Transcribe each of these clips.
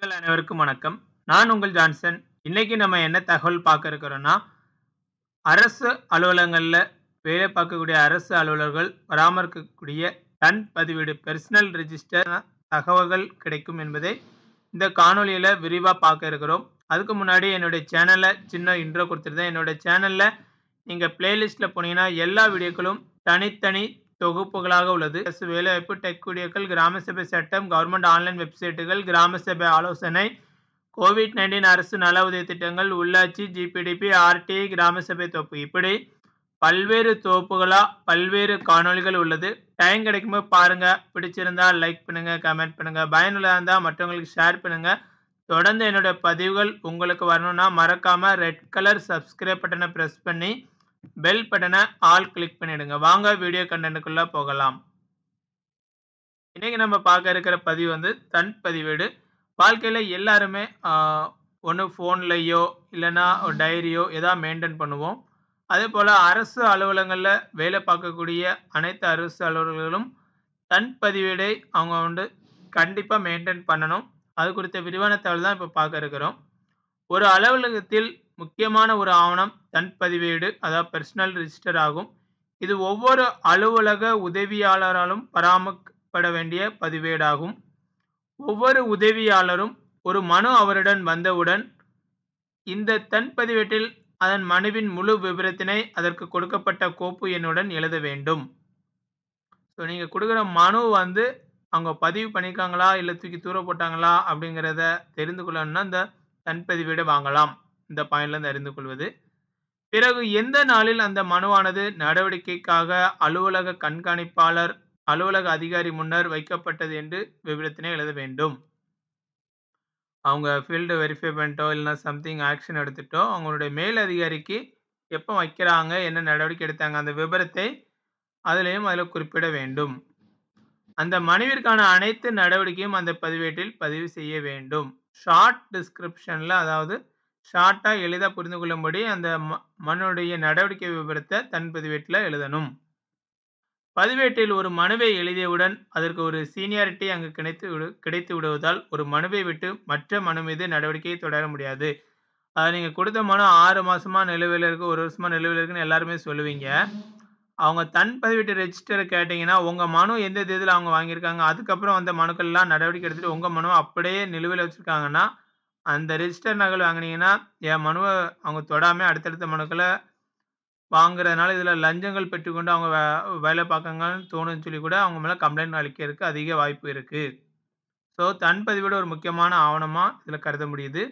நேயர்கள் அனைவருக்கும் வணக்கம். நான் உங்கள் ஜான்சன். இன்னைக்கு நம்ம என்ன தகவல் பார்க்க இருக்கிறோம்னா, அரசு அலுவலகங்கள்ல வேலை பார்க்கக்கூடிய அரசு அலுவலர்கள் பராமரிக்கக்கூடிய தன் பதிவேடு பெர்சனல் ரிஜிஸ்டர் தகவல்கள் கிடைக்கும் என்பதை இந்த காணொளியில விரிவா பார்க்க இருக்கிறோம். அதுக்கு முன்னாடி என்னுடைய சேனல்ல சின்ன இன்ட்ரோ குடுத்துருந்தேன். என்னோட சேனல்ல நீங்க பிளேலிஸ்ட்ல போனீங்கன்னா எல்லா வீடியோக்களும் தனித்தனி தொகுப்புகளாக உள்ளது. அரசு வேலைவாய்ப்பு, டெக் வீடியோக்கள், கிராம சபை சட்டம், கவர்ன்மெண்ட் ஆன்லைன் வெப்சைட்டுகள், கிராம சபை ஆலோசனை, கோவிட்-19 அரசு நல உதவி திட்டங்கள், உள்ளாட்சி, ஜிபிடிபி, ஆர்டிஐ, கிராம சபை தொகுப்பு இப்படி பல்வேறு தொகுப்புகளா பல்வேறு காணொளிகள் உள்ளது. டைம் கிடைக்கும்போது பாருங்க. பிடிச்சிருந்தா லைக் பண்ணுங்க, கமெண்ட் பண்ணுங்க. பயனுள்ளதா இருந்தா மற்றவங்களுக்கு ஷேர் பண்ணுங்க. தொடர்ந்து என்னோட பதிவுகள் உங்களுக்கு வரணும்னா மறக்காம ரெட் கலர் சப்ஸ்கிரைப் பட்டன பிரஸ் பண்ணி பெல் பட்டன ஆல் கிளிக் பண்ணிடுங்க. வாங்க வீடியோ கன்டென்ட்க்குள்ள போகலாம். இன்னைக்கு நம்ம பார்க்க இருக்கிற பதிவு வந்து தன் பதிவேடு. வாழ்க்கையில எல்லாருமே ஆ ஒண்ணு ஃபோன்லயோ இல்லன்னா ஒரு டைரியோ ஏதாவது மெயின்டெயின் பண்ணுவோம். அதேபோல அரசு அலுவலகங்கள்ல வேலை பார்க்கக்கூடிய அனைத்து அரசு அலுவலர்களும் தன் பதிவேடை அவங்க வந்து கண்டிப்பா மெயின்டெயின் பண்ணணும். அது குறித்த விரிவான தகவல் தான் இப்ப பார்க்க இருக்கிறோம். ஒரு அலுவலகத்தில் முக்கியமான ஒரு ஆவணம் தன் பதிவேடு அதாவது பெர்சனல் ரிஜிஸ்டர் ஆகும். இது ஒவ்வொரு அலுவலக உதவியாளராலும் பராமரிக்கப்பட வேண்டிய பதிவேடாகும். ஒவ்வொரு உதவியாளரும் ஒரு மனு அவரிடம் வந்தவுடன் இந்த தன் பதிவேட்டில் அதன் மனுவின் முழு விபரத்தினை அதற்கு கொடுக்கப்பட்ட கோப்பு எண்ணுடன் எழுத வேண்டும். ஸோ நீங்க குடுக்குற மனு வந்து அவங்க பதிவு பண்ணியிருக்காங்களா, இல்ல தூக்கி தூர போட்டாங்களா அப்படிங்கிறத தெரிந்து கொள்ளணும்னா இந்த தன் பதிவேடு வாங்கலாம். இந்த பாயிண்ட்ல இருந்து அறிந்து கொள்வது. பிறகு எந்த நாளில் அந்த மனுவானது நடவடிக்கைக்காக அலுவலக கண்காணிப்பாளர், அலுவலக அதிகாரி முன்னர் வைக்கப்பட்டது என்று விபரத்தினை எழுத வேண்டும். அவங்க ஃபீல்டு வெரிஃபை பண்ணிட்டோ இல்லன்னா சம்திங் ஆக்ஷன் எடுத்துட்டோ அவங்களுடைய மேல் அதிகாரிக்கு எப்ப வைக்கிறாங்க, என்ன நடவடிக்கை எடுத்தாங்க அந்த விபரத்தை அதிலயும் அதில குறிப்பிட வேண்டும். அந்த மனுவிற்கான அனைத்து நடவடிக்கையும் அந்த பதிவேட்டில் பதிவு செய்ய வேண்டும். ஷார்ட் டிஸ்கிரிப்ஷன்ல அதாவது ஷார்ட்டா எளிதா புரிந்து கொள்ளும்படி அந்த ம மனுவுடைய நடவடிக்கை விபரத்த தன் பதிவேட்டில எழுதணும். பதிவேட்டில் ஒரு மனுவை எழுதியவுடன் அதற்கு ஒரு சீனியாரிட்டி அங்கு கிடைத்து விடு கிடைத்து விடுவதால் ஒரு மனுவை விட்டு மற்ற மனு மீது நடவடிக்கையை தொடர முடியாது. அத நீங்க குடுத்த மனு 6 மாசமா நிலுவையில இருக்கு, 1 வருஷமா நிலுவையில இருக்குன்னு எல்லாருமே சொல்லுவீங்க. அவங்க தன் பதிவேட்டு ரெஜிஸ்டர கேட்டீங்கன்னா, உங்க மனு எந்த தேதியில அவங்க வாங்கியிருக்காங்க, அதுக்கப்புறம் வந்த மனுக்கள்லாம் நடவடிக்கை எடுத்துட்டு உங்க மனுவ அப்படியே நிலுவையில வச்சிருக்காங்கன்னா, அந்த ரெஜிஸ்டர் நகல் வாங்குனீங்கன்னா, என் மனுவ அவங்க தொடாம அடுத்தடுத்த மனுக்கள வாங்குறதுனால இதில லஞ்சங்கள் பெற்றுக்கொண்டு அவங்க வே வேலை பார்க்காங்கன்னு தோணும்னு சொல்லி கூட அவங்க மேல கம்ப்ளைண்ட் அளிக்கிறதுக்கு அதிக வாய்ப்பு இருக்கு. ஸோ தன் பதிவேடு ஒரு முக்கியமான ஆவணமா இதில கருத முடியுது.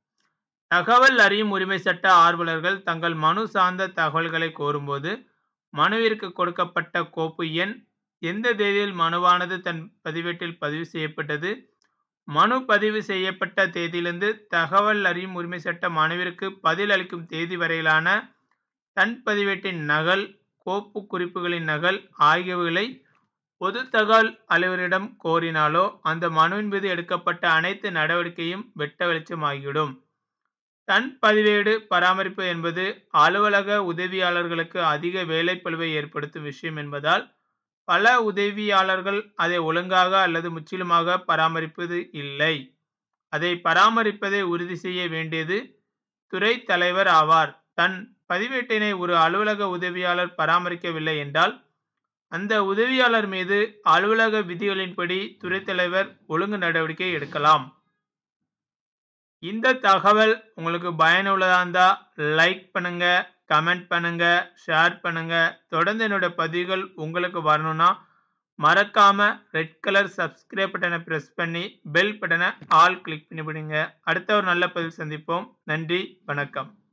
தகவல் அறியும் உரிமை சட்ட ஆர்வலர்கள் தங்கள் மனு சார்ந்த தகவல்களை கோரும்போது, மனுவிற்கு கொடுக்கப்பட்ட கோப்பு எண், எந்த தேதியில் மனுவானது தன் பதிவேட்டில் பதிவு செய்யப்பட்டது, மனு பதிவு செய்யப்பட்ட தேதியிலிருந்து தகவல் அறியும் உரிமை சட்ட மனுவிற்கு பதில் அளிக்கும் தேதி வரையிலான தன் பதிவேட்டின் நகல், கோப்பு குறிப்புகளின் நகல் ஆகியவைகளை பொது தகவல் அலுவலரிடம் கோரினாலோ, அந்த மனுவின் மீது எடுக்கப்பட்ட அனைத்து நடவடிக்கையும் வெட்ட வெளிச்சமாகிவிடும். தன் பதிவேடு பராமரிப்பு என்பது அலுவலக உதவியாளர்களுக்கு அதிக வேலைப்பளுவை ஏற்படுத்தும் விஷயம் என்பதால், பல உதவியாளர்கள் அதை ஒழுங்காக அல்லது முற்றிலுமாக பராமரிப்பது இல்லை. அதை பராமரிப்பதை உறுதி செய்ய வேண்டியது துறைத் தலைவர் ஆவார். தன் பதிவேட்டினை ஒரு அலுவலக உதவியாளர் பராமரிக்கவில்லை என்றால், அந்த உதவியாளர் மீது அலுவலக விதிகளின்படி துறைத் தலைவர் ஒழுங்கு நடவடிக்கை எடுக்கலாம். இந்த தகவல் உங்களுக்கு பயனுள்ளதா இருந்தா லைக் பண்ணுங்க, கமெண்ட் பண்ணுங்க, ஷேர் பண்ணுங்க. தொடர்ந்து என்னோட பதிவுகள் உங்களுக்கு வரணும்னா மறக்காம ரெட் கலர் சப்ஸ்கிரைப் பட்டன பிரஸ் பண்ணி பெல் பட்டன ஆல் கிளிக் பண்ணி விடுங்க. அடுத்த ஒரு நல்ல பதிவில் சந்திப்போம். நன்றி, வணக்கம்.